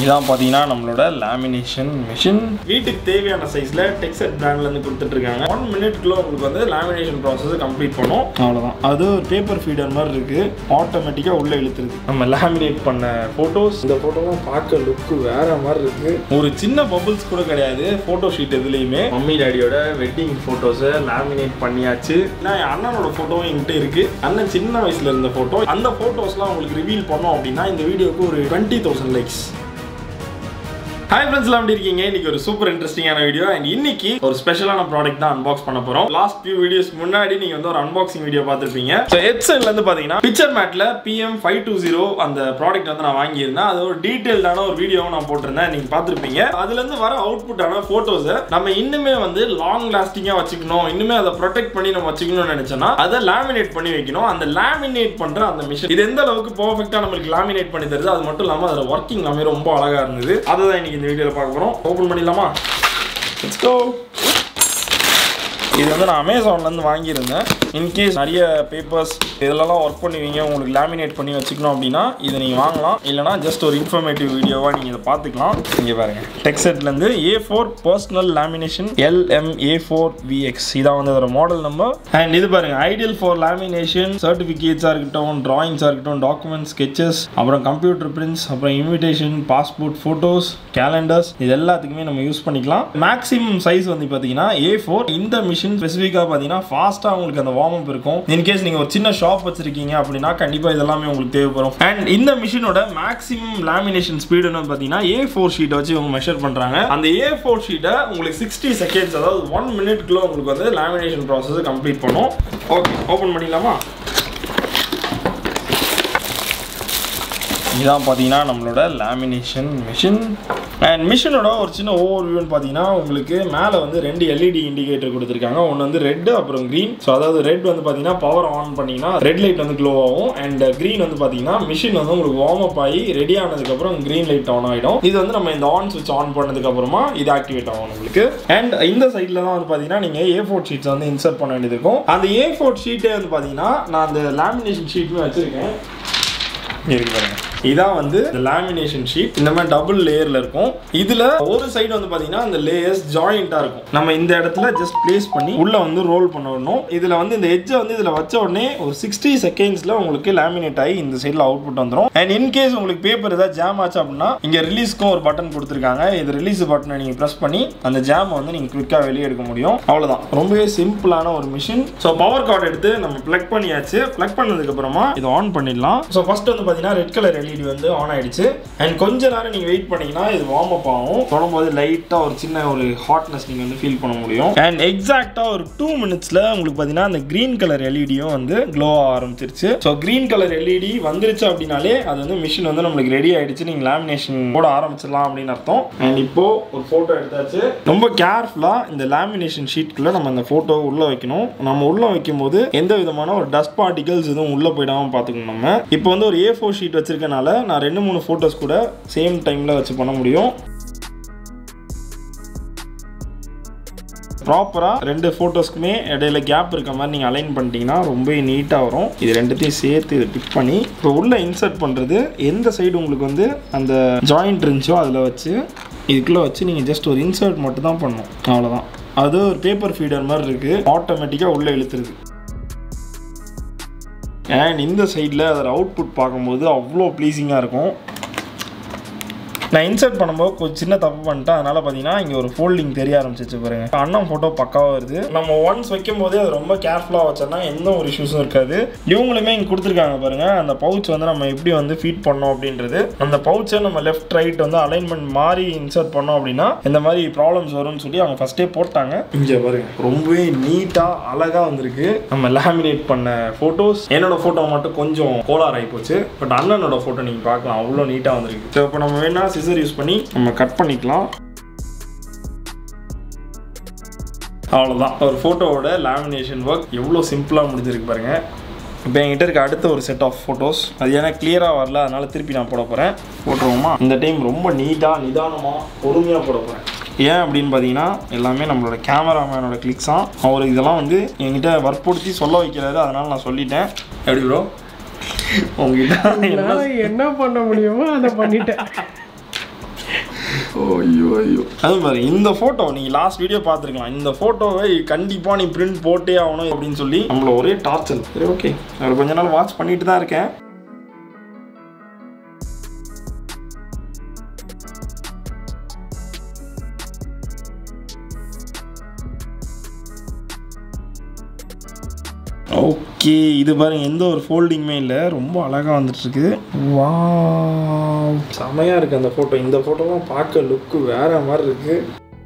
இதான் பார்த்தீங்கன்னா நம்மளோட லேமினேஷன் மிஷின் வீட்டுக்கு தேவையான சைஸில் டெக்ஸட் பிராண்ட்லேருந்து கொடுத்துட்ருக்காங்க ஒன் மினிட்குள்ள உங்களுக்கு வந்து லேமினேஷன் ப்ராசஸ் கம்ப்ளீட் பண்ணும் அவ்வளோதான் அது ஒரு பேப்பர் ஃபீடர் மாதிரி இருக்குது ஆட்டோமேட்டிக்காக உள்ளே இழுத்துருது நம்ம லேமினேட் பண்ண ஃபோட்டோஸ் இந்த ஃபோட்டோலாம் பார்க்க லுக்கு வேற மாதிரி இருக்கு ஒரு சின்ன பபிள்ஸ் கூட கிடையாது ஃபோட்டோ ஷீட் எதுலேயுமே மம்மி டாடியோட வெட்டிங் ஃபோட்டோஸை லேமினேட் பண்ணியாச்சு நான் என் அண்ணனோட ஃபோட்டோவும் என்கிட்ட இருக்கு அண்ணன் சின்ன வயசுல இருந்த ஃபோட்டோ அந்த ஃபோட்டோஸ்லாம் உங்களுக்கு ரிவீல் பண்ணோம் அப்படின்னா இந்த வீடியோக்கு ஒரு டுவெண்ட்டி தௌசண்ட் லைக்ஸ் ஹாய் ஃப்ரெண்ட்ஸ்லாம் எப்படி இருக்கீங்க இன்னைக்கு ஒரு சூப்பர் இன்ட்ரெஸ்டிங்கான வீடியோ அண்ட் இன்னைக்கு ஒரு ஸ்பெஷலான ப்ராடக்ட் தான் அன்பாக்ஸ் பண்ண போறோம் லாஸ்ட் ஃபியூ வீடியோஸ் முன்னாடி நீங்க வந்து ஒரு அன்பாக்சிங் வீடியோ பார்த்துருப்பீங்க ஸோ ஹெட்செட்ல இருந்து பாத்தீங்கன்னா பிக்சர் மேட்ல பிஎம் ஃபைவ் டூ ஜீரோ அந்த ப்ராடக்ட் வந்து நான் வாங்கியிருந்தேன் அது ஒரு டீடைல்டான ஒரு வீடியோவும் நான் போட்டிருந்தேன் நீங்க பார்த்துருப்பீங்க அதுல இருந்து வர அவுட்புட்டான போட்டோஸை நம்ம இன்னுமே வந்து லாங் லாஸ்டிங்கா வச்சுக்கணும் இன்னுமே அதை ப்ரொடெக்ட் பண்ணி நம்ம வச்சுக்கணும்னு நினைச்சோம்னா அதை லேமினேட் பண்ணி வைக்கணும் அந்த லேமினேட் பண்ற அந்த மிஷின் இது எந்த அளவுக்கு பர்ஃபெக்டா நம்மளுக்கு லேமினேட் பண்ணி தருது அது மட்டும் இல்லாம அதில் ஒர்க்கிங் எல்லாமே ரொம்ப அழகா இருந்தது அதை தான் இன்னைக்கு இந்த வீடியோவில் பார்க்க போறோம் ஓப்பன் பண்ணிடலாமா லெட்ஸ் கோ இது வந்து நான் அமேசான்லேருந்து வாங்கியிருந்தேன் இன்கேஸ் நிறைய பேப்பர்ஸ் இதெல்லாம் ஒர்க் பண்ணுவீங்க உங்களுக்கு லேமினேட் பண்ணி வச்சுக்கணும் அப்படின்னா இதை நீங்கள் வாங்கலாம் இல்லைனா ஜஸ்ட் ஒரு இன்ஃபர்மேட்டிவ் வீடியோவாக நீங்கள் இதை பார்த்துக்கலாம் இங்கே பாருங்கள் டெக்ஸெட்லேருந்து A four personal lamination LM A four VX இதான் வந்து அதோட மாடல் நம்பர் அண்ட் இது பாருங்கள் ஐடியல் ஃபார் லேமினேஷன் சர்டிஃபிகேட்ஸாக இருக்கட்டும் ட்ராயிங்ஸாக இருக்கட்டும் டாக்குமெண்ட் ஸ்கெச்சஸ் அப்புறம் கம்ப்யூட்டர் பிரிண்ட்ஸ் அப்புறம் இன்விடேஷன் பாஸ்போர்ட் ஃபோட்டோஸ் கேலண்டர்ஸ் இது எல்லாத்துக்குமே நம்ம யூஸ் பண்ணிக்கலாம் மேக்ஸிமம் சைஸ் வந்து பார்த்தீங்கன்னா ஏ ஃபோர் இந்த மிஷின் ஸ்பெசிஃபிக்காக பார்த்தீங்கன்னா ஃபாஸ்ட்டாக உங்களுக்கு அந்த வார்ம் அப் இருக்கும் இன்கேஸ் நீங்கள் ஒரு சின்ன ஷாப் வச்சிருக்கீங்க அப்படின்னா கண்டிப்பாக இதெல்லாமே உங்களுக்கு தேவைப்படும் அண்ட் இந்த மிஷினோட மேக்ஸிமம் லேமினேஷன் ஸ்பீடுன்னு பார்த்தீங்கன்னா ஏ ஃபோர் ஷீட்டை வச்சு இவங்க மெஷர் பண்ணுறாங்க அந்த ஏ ஃபோர் ஷீட்டை உங்களுக்கு சிக்ஸ்டி செகண்ட்ஸ் அதாவது ஒன் மினிட்குள்ள உங்களுக்கு வந்து லேமினேஷன் ப்ராசஸ் கம்ப்ளீட் பண்ணும் ஓகே ஓப்பன் பண்ணிடலாமா இதான் பார்த்தீங்கன்னா நம்மளோட லேமினேஷன் மிஷின் அண்ட் மிஷினோட ஒரு சின்ன ஓவர் வியூன்னு பார்த்தீங்கன்னா உங்களுக்கு மேலே வந்து ரெண்டு எல்இடி இண்டிகேட்டர் கொடுத்துருக்காங்க ஒன்று வந்து ரெட் அப்புறம் க்ரீன் ஸோ அதாவது ரெட் வந்து பார்த்தீங்கன்னா பவர் ஆன் பண்ணிங்கன்னா ரெட் லைட் வந்து க்ளோ ஆகும் அண்ட் க்ரீன் வந்து பார்த்தீங்கன்னா மிஷின் வந்து உங்களுக்கு வார்ம் அப் ஆகி ரெடி ஆனதுக்கப்புறம் க்ரீன் லைட் ஆன் ஆகிடும் இது வந்து நம்ம இந்த ஆன் சுவிட்ச் ஆன் பண்ணதுக்கப்புறமா இது ஆக்டிவேட் ஆகும் உங்களுக்கு அண்ட் இந்த சைடில் தான் வந்து பார்த்தீங்கன்னா நீங்கள் ஏ ஃபோர் ஷீட்ஸ் வந்து இன்சர்ட் பண்ண வேண்டியது இருக்கும் அந்த ஏ ஃபோர் ஷீட்டே வந்து பார்த்தீங்கன்னா நான் அந்த லேமினேஷன் ஷீட்டுமே வச்சுருக்கேன் இருக்கு பாருங்க இதான் வந்து லேமினேஷன் ஷீட் இந்த மாதிரி டபுள் லேயர்ல இருக்கும் இதுல ஒரு சைடு வந்து பாத்தீங்கன்னா அந்த லேயர்ஸ் ஜாயிண்டா இருக்கும் நம்ம இந்த இடத்துல ஜஸ்ட் பிளேஸ் பண்ணி உள்ள வந்து ரோல் பண்ண விடணும் இதுல வந்து இந்த எட்ஜை வந்து இதுல வச்ச உடனே ஒரு சிக்ஸ்டி செகண்ட்ஸ்ல உங்களுக்கு லேமினேட் ஆகி இந்த சைடுல அவுட்புட் வந்துடும் அண்ட் இன்கேஸ் உங்களுக்கு பேப்பர் ஏதாவது ஜாம் ஆச்சு அப்படின்னா இங்க ரிலீஸ்க்கும் ஒரு பட்டன் கொடுத்துருக்காங்க இது ரிலீஸ் பட்டனை நீங்க பிரஸ் பண்ணி அந்த ஜாம் வந்து நீங்க குவிக்கா வெளியே எடுக்க முடியும் அவ்வளவுதான் ரொம்பவே சிம்பிளான ஒரு மிஷின் ஸோ பவர் கார்டு எடுத்து நம்ம பிளக் பண்ணியாச்சு பிளக் பண்ணதுக்கு அப்புறமா இதை ஆன் பண்ணிடலாம் ஸோ ஃபர்ஸ்ட் வந்து பாத்தீங்கன்னா ரெட் கலர் எல்இடி வந்து ஆன் ஆயிடுச்சு அண்ட் கொஞ்ச நேரம் நீங்க வெயிட் பண்ணீங்கன்னா இது வார்ம் அப் ஆகும் தொடும்போது லைட்டா ஒரு சின்ன ஒரு ஹாட்னஸ் நீங்க வந்து ஃபீல் பண்ண முடியும் அண்ட் எக்ஸாக்டா ஒரு டூ மினிட்ஸ்ல உங்களுக்கு பாத்தீங்கன்னா அந்த கிரீன் கலர் எல்இடியும் வந்து க்ளோ ஆரம்பிச்சிருச்சு ஸோ கிரீன் கலர் எல்இடி வந்துருச்சு அப்படின்னாலே அது வந்து மிஷின் வந்து நம்மளுக்கு ரெடி ஆயிடுச்சு நீங்க லேமினேஷன் போட ஆரம்பிச்சிடலாம் அப்படின்னு அர்த்தம் அண்ட் இப்போ ஒரு போட்டோ எடுத்தாச்சு ரொம்ப கேர்ஃபுல்லா இந்த லேமினேஷன் ஷீட்குள்ள நம்ம அந்த போட்டோ உள்ள வைக்கணும் நம்ம உள்ள வைக்கும் போது எந்த விதமான ஒரு டஸ்ட் பார்ட்டிகல்ஸ் எதுவும் உள்ள போயிடாம பாத்துக்கணும் நம்ம இப்போ வந்து ஒரு ஏ ஃபோர் ஷீட் வச்சிருக்கனால நான் ரெண்டு மூணு ஃபோட்டோஸ் கூட சேம் டைமில் வச்சு பண்ண முடியும் ப்ராப்பராக ரெண்டு ஃபோட்டோஸ்க்குமே இடையில கேப் இருக்க மாதிரி நீங்கள் அலைன் பண்ணிட்டீங்கன்னா ரொம்ப நீட்டாக வரும் இது ரெண்டுத்தையும் சேர்த்து இதை டிக் பண்ணி இப்போ உள்ளே இன்சர்ட் பண்ணுறது எந்த சைடு உங்களுக்கு வந்து அந்த ஜாயிண்ட் இருந்துச்சோ அதில் வச்சு இதுக்குள்ளே வச்சு நீங்கள் ஜஸ்ட் ஒரு இன்சர்ட் மட்டும் தான் பண்ணணும் அவ்வளோதான் அது ஒரு பேப்பர் ஃபீடர் மாதிரி இருக்குது ஆட்டோமேட்டிக்காக உள்ளே இழுத்துருது அண்ட் இந்த சைடில் அதோட அவுட்புட் பார்க்கும்போது அவ்வளோ ப்ளீஸிங்காக இருக்கும் நான் இன்சர்ட் பண்ணும்போது கொஞ்சம் சின்ன தப்பு பண்ணிட்டேன் அதனால பார்த்தீங்கன்னா இங்கே ஒரு ஃபோல்டிங் தெரிய ஆரம்பிச்சிச்சு பாருங்க அண்ணன் ஃபோட்டோ பக்காவாக வருது நம்ம ஒன்ஸ் வைக்கும் போதே அது ரொம்ப கேர்ஃபுல்லாக வச்சோன்னா எந்த ஒரு இஷ்யூஸும் இருக்காது இவங்களுமே இங்கே கொடுத்துருக்காங்க பாருங்க அந்த பவுச் வந்து நம்ம எப்படி வந்து ஃபீட் பண்ணோம் அப்படின்றது அந்த பவுச்சை நம்ம லெஃப்ட் ரைட் வந்து அலைன்மெண்ட் மாறி இன்சர்ட் பண்ணோம் அப்படின்னா இந்த மாதிரி ப்ராப்ளம்ஸ் வரும்னு சொல்லி அவங்க ஃபஸ்ட்டே போட்டாங்க இங்கே பாருங்க ரொம்பவே நீட்டாக அழகாக வந்திருக்கு நம்ம லேமினேட் பண்ண ஃபோட்டோஸ் என்னோட ஃபோட்டோ மட்டும் கொஞ்சம் கோளார் ஆகி போச்சு பட் அண்ணனோட ஃபோட்டோ நீங்கள் பார்க்கலாம் அவ்வளோ நீட்டாக வந்திருக்கு ஸோ இப்போ நம்ம வேணா சிசர் யூஸ் பண்ணி நம்ம கட் பண்ணிக்கலாம் அவ்வளோதான் ஒரு ஃபோட்டோவோட லேமினேஷன் ஒர்க் எவ்வளோ சிம்பிளாக முடிஞ்சிருக்கு பாருங்க இப்போ என்கிட்ட இருக்க அடுத்த ஒரு செட் ஆஃப் ஃபோட்டோஸ் அது ஏன்னா கிளியராக வரல அதனால திருப்பி நான் போட போகிறேன் போட்டுருவோமா இந்த டைம் ரொம்ப நீட்டாக நிதானமாக பொறுமையாக போட போகிறேன் ஏன் அப்படின்னு பார்த்தீங்கன்னா எல்லாமே நம்மளோட கேமராமேனோட கிளிக்ஸ் தான் அவர் இதெல்லாம் வந்து என்கிட்ட வற்புறுத்தி சொல்ல வைக்கிறாரு அதனால நான் சொல்லிட்டேன் எப்படி ப்ரோ உங்ககிட்ட என்ன என்னால என்ன பண்ண முடியுமோ அதை பண்ணிட்டேன் ஐயோ ஐயோ அது மாதிரி இந்த ஃபோட்டோ நீ லாஸ்ட் வீடியோ பார்த்துருக்கலாம் இந்த ஃபோட்டோவை கண்டிப்பாக நீ பிரிண்ட் போட்டே ஆகணும் அப்படின்னு சொல்லி நம்மள ஒரே டார்ச்சர் சரி ஓகே நான் கொஞ்ச நாள் வாட்ச் பண்ணிட்டு தான் இருக்கேன் ஓகே இது பாருங்க எந்த ஒரு ஃபோல்டிங்குமே இல்லை ரொம்ப அழகாக வந்துட்டுருக்கு வா செமையாக இருக்குது அந்த ஃபோட்டோ இந்த ஃபோட்டோலாம் பார்க்க லுக்கு வேற மாதிரி இருக்குது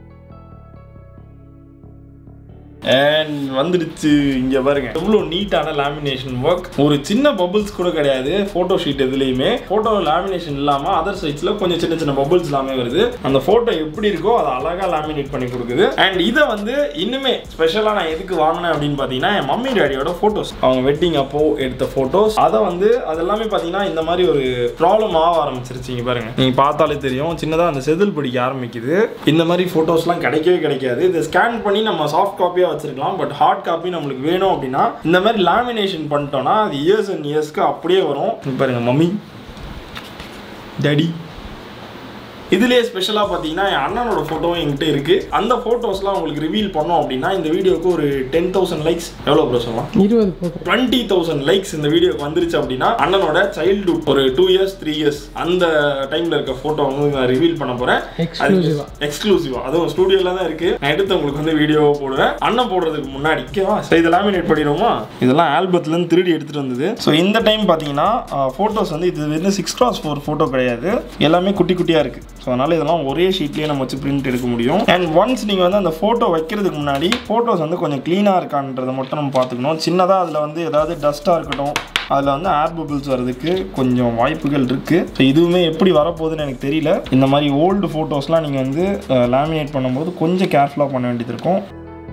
அண்ட் வந்துடுச்சு இங்கே பாருங்க எவ்வளோ நீட்டான லேமினேஷன் ஒர்க் ஒரு சின்ன பபிள்ஸ் கூட கிடையாது ஃபோட்டோ ஷீட் எதுலேயுமே ஃபோட்டோ லேமினேஷன் இல்லாமல் அதர் சைட்ஸில் கொஞ்சம் சின்ன சின்ன பபிள்ஸ் எல்லாமே வருது அந்த ஃபோட்டோ எப்படி இருக்கோ அதை அழகாக லேமினேட் பண்ணி கொடுக்குது அண்ட் இதை வந்து இன்னுமே ஸ்பெஷலாக நான் எதுக்கு வாங்கினேன் அப்படின்னு பார்த்தீங்கன்னா என் மம்மி டேடியோட ஃபோட்டோஸ் அவங்க வெட்டிங் அப்போ எடுத்த ஃபோட்டோஸ் அதை வந்து அது எல்லாமே பார்த்தீங்கன்னா இந்த மாதிரி ஒரு ப்ராப்ளம் ஆக ஆரம்பிச்சிருச்சு இங்க பாருங்க நீங்கள் பார்த்தாலே தெரியும் சின்னதாக அந்த செதில் பிடிக்க ஆரம்பிக்குது இந்த மாதிரி ஃபோட்டோஸ்லாம் கிடைக்கவே கிடைக்காது இதை ஸ்கேன் பண்ணி நம்ம சாஃப்ட் காப்பியாக வச்சிருக்கலாம் பட் ஹார்ட் காப்பி நம்மளுக்கு வேணும் அப்படின்னா இந்த மாதிரி லேமினேஷன் பண்ணிட்டோம்னா அது இயர்ஸ் அண்ட் இயர்ஸ்க்கு அப்படியே வரும் இங்க பாருங்க மம்மி டேடி இதுலேயே ஸ்பெஷலாக பார்த்தீங்கன்னா என் அண்ணனோட ஃபோட்டோவும் என்கிட்ட இருக்கு அந்த ஃபோட்டோஸ்லாம் உங்களுக்கு ரிவீல் பண்ணோம் அப்படின்னா இந்த வீடியோக்கு ஒரு டென் தௌசண்ட் லைக்ஸ் எவ்வளோ ப்ரோ சொல்லலாம் இருபது போதும் டுவெண்ட்டி தௌசண்ட் லைக்ஸ் இந்த வீடியோக்கு வந்துருச்சு அப்படின்னா அண்ணனோட சைல்டுஹுட் ஒரு டூ இயர்ஸ் த்ரீ இயர்ஸ் அந்த டைம்ல இருக்க போட்டோ வந்து நான் ரிவீல் பண்ண போறேன் Exclusive-ஆ. எக்ஸ்க்ளூசிவா அதுவும் ஸ்டூடியோல தான் இருக்கு நான் எடுத்து உங்களுக்கு வந்து வீடியோ போடுவேன் அண்ணன் போடுறதுக்கு முன்னாடி ஓகேவா ஸோ இதை லேமினேட் பண்ணிடுவோமா இதெல்லாம் ஆல்பத்துல இருந்து திருடி எடுத்துட்டு வந்தது ஸோ இந்த டைம் பார்த்தீங்கன்னா ஃபோட்டோஸ் வந்து இது வந்து சிக்ஸ் கிராஸ் ஃபோர் ஃபோட்டோ கிடையாது எல்லாமே குட்டி குட்டியா இருக்கு ஸோ அதனால இதெல்லாம் ஒரே ஷீட்லயே நம்ம வச்சு பிரிண்ட் எடுக்க முடியும் அண்ட் ஒன்ஸ் நீங்க வந்து அந்த ஃபோட்டோ வைக்கிறதுக்கு முன்னாடி ஃபோட்டோஸ் வந்து கொஞ்சம் க்ளீனாக இருக்கான்றதை மட்டும் நம்ம பார்த்துக்கணும் சின்னதாக அதில் வந்து ஏதாவது டஸ்ட்டாக இருக்கட்டும் அதில் வந்து ஏர் பபிள்ஸ் வர்றதுக்கு கொஞ்சம் வாய்ப்புகள் இருக்குது ஸோ இதுவுமே எப்படி வரப்போகுதுன்னு எனக்கு தெரியல இந்த மாதிரி ஓல்டு ஃபோட்டோஸ்லாம் நீங்கள் வந்து லேமினேட் பண்ணும்போது கொஞ்சம் கேர்ஃபுல்லாக பண்ண வேண்டியது இருக்கும்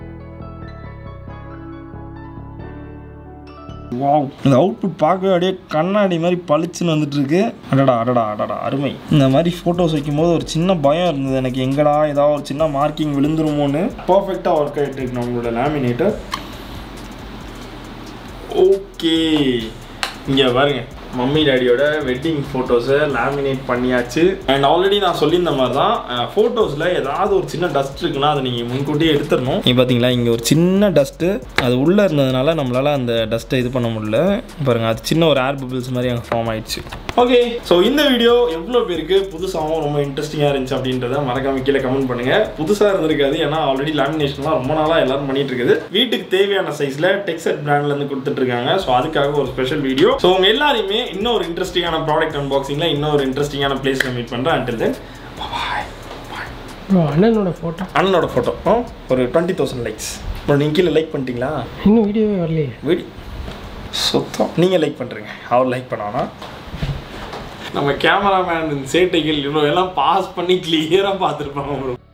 வாவ் இந்த அவுட்புட் பார்க்கவே அப்படியே கண்ணாடி மாதிரி பளிச்சுன்னு வந்துட்டு இருக்கு அடடா அடடா அடடா அருமை இந்த மாதிரி ஃபோட்டோஸ் வைக்கும்போது ஒரு சின்ன பயம் இருந்தது எனக்கு எங்கடா ஏதாவது ஒரு சின்ன மார்க்கிங் விழுந்துருமோன்னு பர்ஃபெக்டாக ஒர்க் ஆகிட்டு இருக்கு நம்மளோட லேமினேட்டர் ஓகே இங்கே பாருங்க மம்மி டேடியோட வெட்டிங் ஃபோட்டோஸை லேமினேட் பண்ணியாச்சு அண்ட் ஆல்ரெடி நான் சொல்லியிருந்த மாதிரி தான் ஃபோட்டோஸில் ஏதாவது ஒரு சின்ன டஸ்ட் இருக்குன்னா அதை நீங்கள் முன்கூட்டியே எடுத்துடணும் நீங்கள் பார்த்தீங்களா இங்கே ஒரு சின்ன டஸ்ட்டு அது உள்ளே இருந்ததுனால நம்மளால் அந்த டஸ்ட்டை இது பண்ண முடியல பாருங்கள் அது சின்ன ஒரு ஏர் பபிள்ஸ் மாதிரி அங்கே ஃபார்ம் ஆயிடுச்சு ஓகே ஸோ இந்த வீடியோ எவ்வளோ பேருக்கு புதுசாகவும் ரொம்ப இன்ட்ரெஸ்டிங்காக இருந்துச்சு அப்படின்றத மறக்காம கீழே கமெண்ட் பண்ணுங்கள் புதுசாக இருந்திருக்காது ஏன்னா ஆல்ரெடி லேமினேஷன்லாம் ரொம்ப நாளாக எல்லாரும் பண்ணிட்டு இருக்குது வீட்டுக்கு தேவையான சைஸில் டெக்ஸட் பிராண்ட்லேருந்து கொடுத்துட்டு இருக்காங்க ஸோ அதுக்காக ஒரு ஸ்பெஷல் வீடியோ ஸோ உங்க எல்லாரையுமே இன்னும் ஒரு இன்ட்ரெஸ்டிங்கான ப்ராடக்ட் அன்பாக்சிங்கில் இன்னும் ஒரு இன்ட்ரெஸ்டிங்கான பிளேஸில் மீட் பண்ணுறேன் அண்டில் தென் பாய் ப்ரோ அண்ணனோட ஃபோட்டோ அண்ணனோட ஃபோட்டோ ஒரு டுவெண்ட்டி தௌசண்ட் லைக்ஸ் அப்புறம் நீங்கள் கீழே லைக் பண்ணிட்டீங்களா இன்னும் வீடியோவே வரலையே வீடி சுத்தம் நீங்கள் லைக் பண்ணுறீங்க அவர் லைக் பண்ணானா நம்ம கேமராமேன் சேட்டைகள் இவ்வளோ எல்லாம் பாஸ் பண்ணி கிளியராக பார்த்துருப்பாங்க bro.